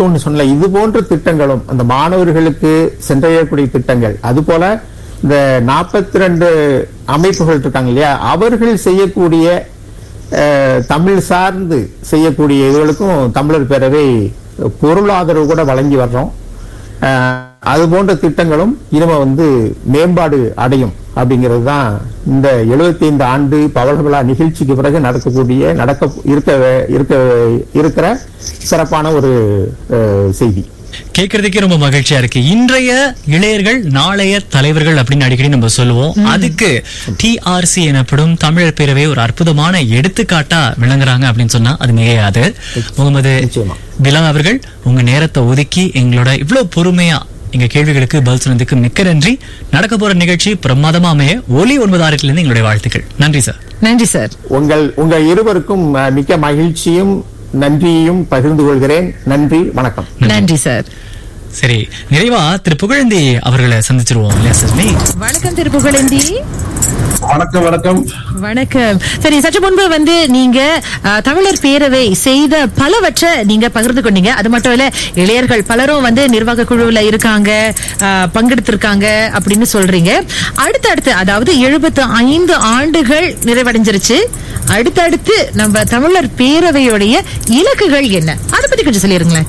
ஒன்று சொன்னல இது போன்ற திட்டங்களும் அந்த மாணவர்களுக்கு சென்றடையக்கூடிய திட்டங்கள் அது போல இந்த நாற்பத்தி ரெண்டு அமைப்புகள் இருக்காங்க இல்லையா அவர்கள் செய்யக்கூடிய அஹ், தமிழ் சார்ந்து செய்யக்கூடிய இதுகளுக்கும் தமிழர் பேரவை பொருளாதரவு கூட வழங்கி வர்றோம் அஹ், அது போன்ற திட்டங்களும் இனிமே வந்து மேம்பாடு அடையும் அப்படிங்கிறது தான் இந்த 75 ஆண்டு பவள விழா நிகழ்ச்சிக்கு பிறகு நடக்கக்கூடிய நடக்க இருக்க இருக்க இருக்கிற சிறப்பான ஒரு அஹ், செய்தி கேட்கறதுக்கே ரொம்ப மகிழ்ச்சியா இருக்கு இன்றைய இளையர்கள் நாளைய தலைவர்கள் அப்படின்னு அடிக்கடி நம்ம சொல்லுவோம் அதுக்கு டிஆர்சி எனப்படும் தமிழர் பேரவை ஒரு அற்புதமான எடுத்துக்காட்டா விளங்குறாங்க அப்படின்னு சொன்னா அது மிகையாது முகமது நிச்சயமா. பிலால் அவர்கள் உங்க நேரத்தை ஒதுக்கி எங்களோட இவ்வளவு பொறுமையா எங்க கேள்விகளுக்கு பதில் சொன்னதுக்கு மிக்க நன்றி நடக்க போற நிகழ்ச்சி பிரமாதமா அமைய ஒலி ஒன்பது ஆறுல இருந்து எங்களுடைய வாழ்த்துக்கள் நன்றி சார் நன்றி சார் உங்கள் உங்க இருவருக்கும் அஹ், மிக்க மகிழ்ச்சியும் நன்றியையும் பகிர்ந்து கொள்கிறேன் நன்றி வணக்கம் நன்றி சார் சரி நிறைவா திரு புகழந்தி அவர்களை சந்திச்சிருவோம் இல்லையா சஜினி வணக்கம் திரு புகழேந்தி வணக்கம் வணக்கம் வணக்கம் சரி சற்று முன்பு வந்து நீங்க அஹ், தமிழர் பேரவை செய்த பலவற்றை நீங்க பகிர்ந்து கொண்டீங்க அது மட்டும் இல்ல இளையர்கள் பலரும் வந்து நிர்வாக குழுவுல இருக்காங்க அஹ், பங்கெடுத்திருக்காங்க அப்படின்னு சொல்றீங்க அடுத்தடுத்து அதாவது எழுபத்து ஐந்து ஆண்டுகள் நிறைவடைஞ்சிருச்சு அடுத்தடுத்து நம்ம தமிழர் பேரவையுடைய இலக்குகள் என்ன அதை பத்தி கொஞ்சம் சொல்லிருங்களேன்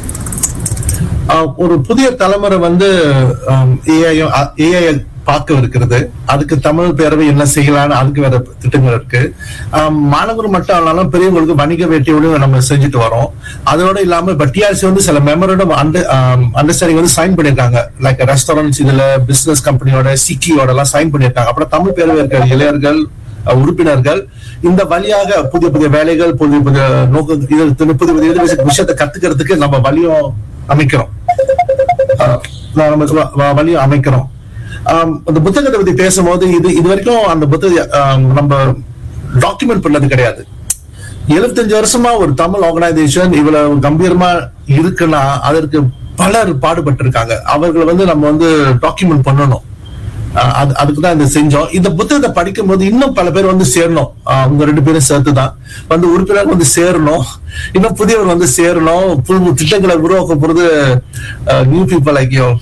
ஆஹ் ஒரு புதிய தலைமுறை வந்து ஏஐ ஏஐ பார்க்க இருக்கிறது அதுக்கு தமிழ் பேரவை என்ன செய்யலாம்னு அதுக்கு வேற திட்டங்கள் இருக்கு ஆஹ் மாணவர் மட்டும் ஆனாலும் பெரியவங்களுக்கு வணிக வேட்டியோடு நம்ம செஞ்சுட்டு வரோம் அதோட இல்லாம இப்ப டிஆர்சி வந்து சில மெமரண்டம் அண்டர் அண்டர்ஸ்டாண்டிங் வந்து சைன் பண்ணிருக்காங்க லைக் ரெஸ்டாரண்ட்ஸ் இதுல பிசினஸ் கம்பெனியோட சிக்கியோட எல்லாம் சைன் பண்ணிருக்காங்க அப்புறம் தமிழ் பேரவை இருக்கிற இளையர்கள் அஹ், உறுப்பினர்கள் இந்த வழியாக புதிய புதிய வேலைகள் புதிய புதிய நோக்கம் இது புதிய புதிய இது விஷயத்தை கத்துக்கிறதுக்கு நம்ம வழியும் அமைக்கிறோம் அஹ், நம்ம வ- வ- வழியும் அமைக்கிறோம் ஆம், அந்த புத்தகத்தை பத்தி பேசும்போது இது இது வரைக்கும் அந்த புத்தக ஆம், நம்ம டாக்குமெண்ட் பண்ணது கிடையாது எழுபத்தஞ்சு வருஷமா ஒரு தமிழ் ஆர்கனைசேஷன் இவ்வளவு கம்பீரமா இருக்குன்னா அதற்கு பலர் பாடுபட்டு இருக்காங்க அவர்களை வந்து நம்ம வந்து டாக்குமெண்ட் பண்ணணும் அஹ் அது அதுக்கு தான் இந்த செஞ்சோம் இந்த புத்தகத்தை படிக்கும்போது இன்னும் பல பேர் வந்து சேரணும் அஹ் அவங்க ரெண்டு பேரும் சேர்த்து தான் வந்து உறுப்பினர் வந்து சேரணும் இன்னும் புதியவர் வந்து சேரணும் புது புது திட்டங்களை உருவாக்க போறது நியூ பீப்புள் லைக் யோ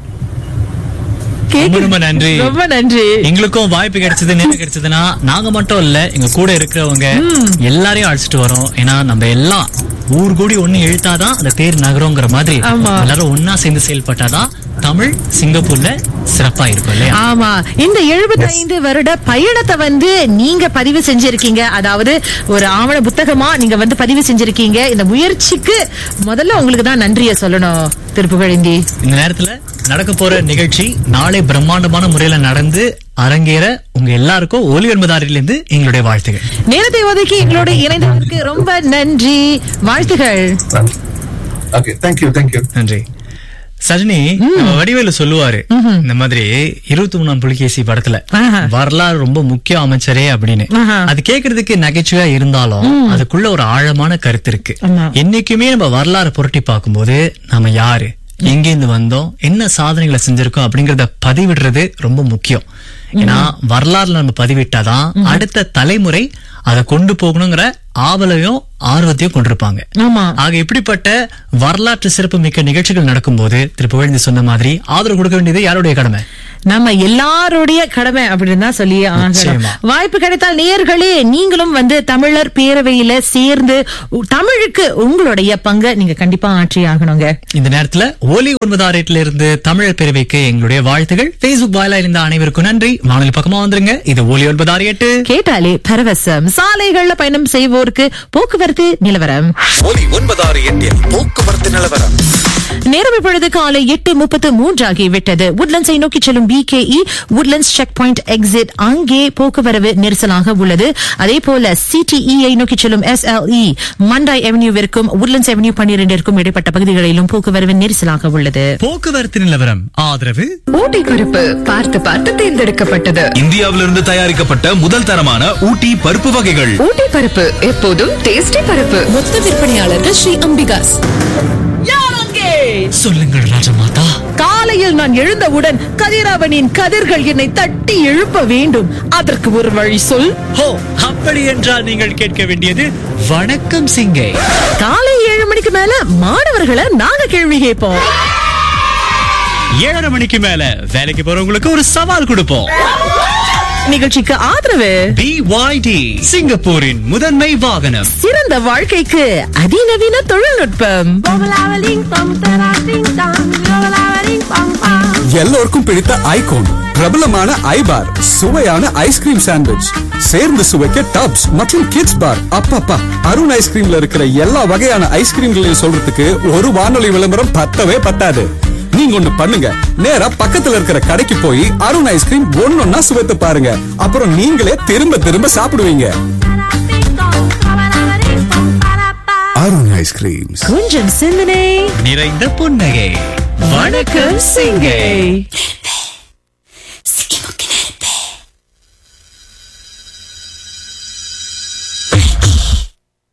ரொம்ப ரொம்ப நன்றி ரொம்ப நன்றி எங்களுக்கும் வாய்ப்பு கிடைச்சது நேரம் கிடைச்சதுன்னா நாங்க மட்டும் இல்ல எங்க கூட இருக்கிறவங்க எல்லாரையும் அழைச்சிட்டு வரோம் ஏன்னா நம்ம எல்லாம் ஊர் கூடி ஒண்ணு இழுத்தாதான் அந்த தேர் நகரங்கிற மாதிரி ஆமா. எல்லாரும் ஒன்னா சேர்ந்து செயல்பட்டாதான் தமிழ் சிங்கப்பூர்ல சிறப்பா இருக்கும் இல்லையா ஆமா இந்த 75 வருட பயணத்தை வந்து நீங்க பதிவு செஞ்சிருக்கீங்க அதாவது ஒரு ஆவண புத்தகமா நீங்க வந்து பதிவு செஞ்சிருக்கீங்க இந்த முயற்சிக்கு முதல்ல உங்களுக்கு தான் நன்றியை சொல்லணும் திருப்புகழந்தி இந்த நேரத்துல நடக்க போற நிகழ்ச்சி நாளை பிரம்மாண்டமான முறையில நடந்து அரங்கேற உங்க எல்லாருக்கும் ஒலி ஒன்பதாறில இருந்து எங்களுடைய வாழ்த்துகள் நேரத்தை ஒதுக்கி எங்களோட இணைந்ததற்கு ரொம்ப நன்றி வாழ்த்துகள் ஓகே தேங்க்யூ தேங்க்யூ நன்றி சஜினி நம்ம வடிவேலு சொல்லுவாரு இந்த மாதிரி இருபத்தி மூணாம் புலிகேசி படத்துல ஆஹா. வரலாறு ரொம்ப முக்கிய அமைச்சரே அப்படின்னு ஆஹா. அது கேக்குறதுக்கு நகைச்சுவையா இருந்தாலும் அதுக்குள்ள ஒரு ஆழமான கருத்து இருக்கு ஆமா. என்னைக்குமே நம்ம வரலாறு புரட்டி பார்க்கும்போது நாம யாரு எங்கேருந்து வந்தோம் என்ன சாதனைகளை செஞ்சிருக்கோம் அப்படிங்கறத பதிவிடுறது ரொம்ப முக்கியம் ஏன்னா வரலாறுல நம்ம பதிவிட்டாதான் அடுத்த தலைமுறை அதை கொண்டு போகணுங்கிற ஆவலையும் ஆர்வத்தையும் கொண்டிருப்பாங்க ஆமா ஆக இப்படிப்பட்ட வரலாற்று சிறப்பு மிக்க நிகழ்ச்சிகள் நடக்கும்போது திரு புகழ்ந்து சொன்ன மாதிரி ஆதரவு கொடுக்க வேண்டியது யாருடைய கடமை நம்ம எல்லாருடைய கடமை அப்படின்னு தான் சொல்லி ஆகணும் நிச்சயமா. வாய்ப்பு கிடைத்தால் நேயர்களே நீங்களும் வந்து தமிழர் பேரவையில சேர்ந்து உ- தமிழுக்கு உங்களுடைய பங்கை நீங்க கண்டிப்பா ஆற்றி ஆகணுங்க இந்த நேரத்துல ஒலி ஒன்பது ஆறு எட்டுல இருந்து தமிழர் பேரவைக்கு எங்களுடைய வாழ்த்துகள் Facebook வாயிலா இருந்த அனைவருக்கும் நன்றி வானொலி பக்கமா வந்துருங்க இது ஒலி ஒன்பது ஆறு எட்டு கேட்டாலே பரவசம் சாலைகள்ல பயணம் செய்வோருக்கு போக்குவரத்து நிலவரம் ஒலி ஒன்பதாறு எட்டில் போக்குவரத்து நிலவரம் நேரம் இப்பொழுது காலை எட்டு முப்பத்து மூன்றாகி விட்டது உட்லண்ட்ஸை நோக்கி செல்லும் BKE Woodlands check point exit அங்கே போக்குவரவு நெரிசலாக உள்ளது அதே போல சிடிஇஐ நோக்கி செல்லும் எஸ்எல்இ மண்டாய் அவென்யூவிற்கும் உட்லண்ட்ஸ் அவென்யூ பன்னிரண்டிற்கும் இடைப்பட்ட பகுதிகளிலும் போக்குவரவு நெரிசலாக உள்ளது போக்குவரத்து நிலவரம் ஆதரவு ஊட்டி குறிப்பு பார்த்து பார்த்து தேர்ந்தெடுக்கப்பட்டது இந்தியாவிலிருந்து தயாரிக்கப்பட்ட முதல் தரமான ஊட்டி பருப்பு வகைகள் ஊட்டி பருப்பு எப்போதும் டேஸ்டி பருப்பு மொத்த விற்பனையாளர்கள் ஸ்ரீ அம்பிகாஸ் சொல்லுங்கள் ராஜமாதா காலையில் நான் எழுந்தவுடன் கதிரவனின் கதிர்கள் என்னை தட்டி எழுப்ப வேண்டும் அதற்கு ஒரு வழி சொல் ஹோ அப்படி என்றால் நீங்கள் கேட்க வேண்டியது வணக்கம் சிங்கை காலை ஏழு மணிக்கு மேல மாணவர்களை நாங்க கேள்வி கேட்போம் ஏழரை மணிக்கு மேல வேலைக்கு போறவங்களுக்கு ஒரு சவால் கொடுப்போம் நிகழ்ச்சிக்கு ஆதரவு BYD சிங்கப்பூரின் முதன்மை வாகனம் சிறந்த வாழ்க்கைக்கு அதிநவீன தொழில்நுட்பம் எல்லோருக்கும் பிடித்த ஐகோன் பிரபலமான ஐபார் சுவையான ஐஸ்கிரீம் சாண்ட்விச் சேர்ந்து சுவைக்க டப்ஸ் மற்றும் கிட்ஸ் பார் அப்பப்பா அருண் ஐஸ்கிரீம்ல இருக்கிற எல்லா வகையான ஐஸ்கிரீம்களையும் சொல்றதுக்கு ஒரு வானொலி விளம்பரம் பத்தவே பத்தாது நீங்க ஒண்ணு பண்ணுங்க நேரா பக்கத்துல இருக்கிற கடைக்கு போய் அருண் ஐஸ்கிரீம் ஒன்னொன்னா சுவைத்து பாருங்க அப்புறம் நீங்களே திரும்ப திரும்ப சாப்பிடுவீங்க அருண் ஐஸ்கிரீம்ஸ் கொஞ்சம் சிந்தனை நிறைந்த புன்னகை வணக்கம் சிங்கை